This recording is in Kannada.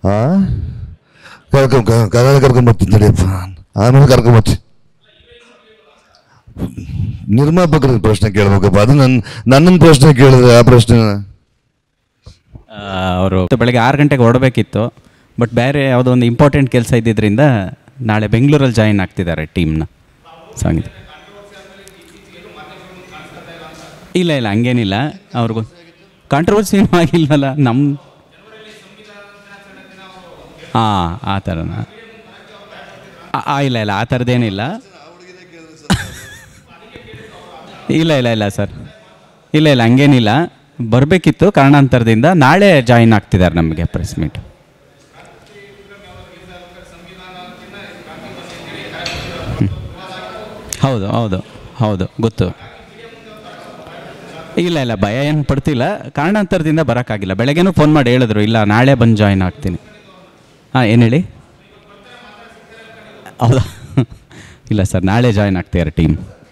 ಹಾಂ ಕರ್ಕೊಂಡ್ ಕರ್ಕೊಂಡು ಕರ್ಕೊಂಬರ್ತೀನಿ ನಡಿಯಪ್ಪ ಆಮೇಲೆ ಕರ್ಕೊಂಬರ್ತೀನಿ ನಿರ್ಮಾಪಕರ ಪ್ರಶ್ನೆ ಕೇಳ್ಬೇಕಪ್ಪ ಅದು ನನ್ನ ನನ್ನನ್ನು ಪ್ರಶ್ನೆ ಕೇಳಿದ್ರೆ ಆ ಪ್ರಶ್ನೆ ಅವರು ಬೆಳಗ್ಗೆ ಆರು ಗಂಟೆಗೆ ಹೊರಡಬೇಕಿತ್ತು ಬಟ್ ಬೇರೆ ಯಾವುದೋ ಒಂದು ಇಂಪಾರ್ಟೆಂಟ್ ಕೆಲಸ ಇದ್ದಿದ್ದರಿಂದ ನಾಳೆ ಬೆಂಗಳೂರಲ್ಲಿ ಜಾಯಿನ್ ಆಗ್ತಿದ್ದಾರೆ ಟೀಮ್ನ ಸೊ ಹಂಗಿದೆ ಇಲ್ಲ ಇಲ್ಲ ಹಂಗೇನಿಲ್ಲ ಅವ್ರಿಗೂ ಕಾಂಟ್ರವರ್ಸಿ ಏನೂ ಆಗಿಲ್ವಲ್ಲ ನಮ್ಮ ಹಾಂ ಆ ಥರನಾ ಆ- ಆ, ಇಲ್ಲ ಇಲ್ಲ ಆ ಥರದ್ದೇನಿಲ್ಲ ಇಲ್ಲ ಇಲ್ಲ ಇಲ್ಲ ಸರ್ ಇಲ್ಲ ಇಲ್ಲ ಹಂಗೇನಿಲ್ಲ ಬರಬೇಕಿತ್ತು ಕಾರಣಾಂತರದಿಂದ ನಾಳೆ ಜಾಯಿನ್ ಆಗ್ತಿದ್ದಾರೆ ನಮಗೆ ಪ್ರೆಸ್ ಮೀಟ್ ಹೌದು ಹೌದು ಹೌದು ಗೊತ್ತು ಇಲ್ಲ ಇಲ್ಲ ಭಯ ಏನು ಪಡ್ತಿಲ್ಲ ಕಾರಣಾಂತರದಿಂದ ಬರೋಕ್ಕಾಗಿಲ್ಲ ಬೆಳಗ್ಗೆನೂ ಫೋನ್ ಮಾಡಿ ಹೇಳಿದ್ರು ಇಲ್ಲ ನಾಳೆ ಬಂದು ಜಾಯಿನ್ ಆಗ್ತೀನಿ ಹಾಂ ಏನು ಹೇಳಿ ಹೌದಾ ಇಲ್ಲ ಸರ್ ನಾಳೆ ಜಾಯಿನ್ ಆಗ್ತಿದ್ದಾರೆ ಟೀಮ್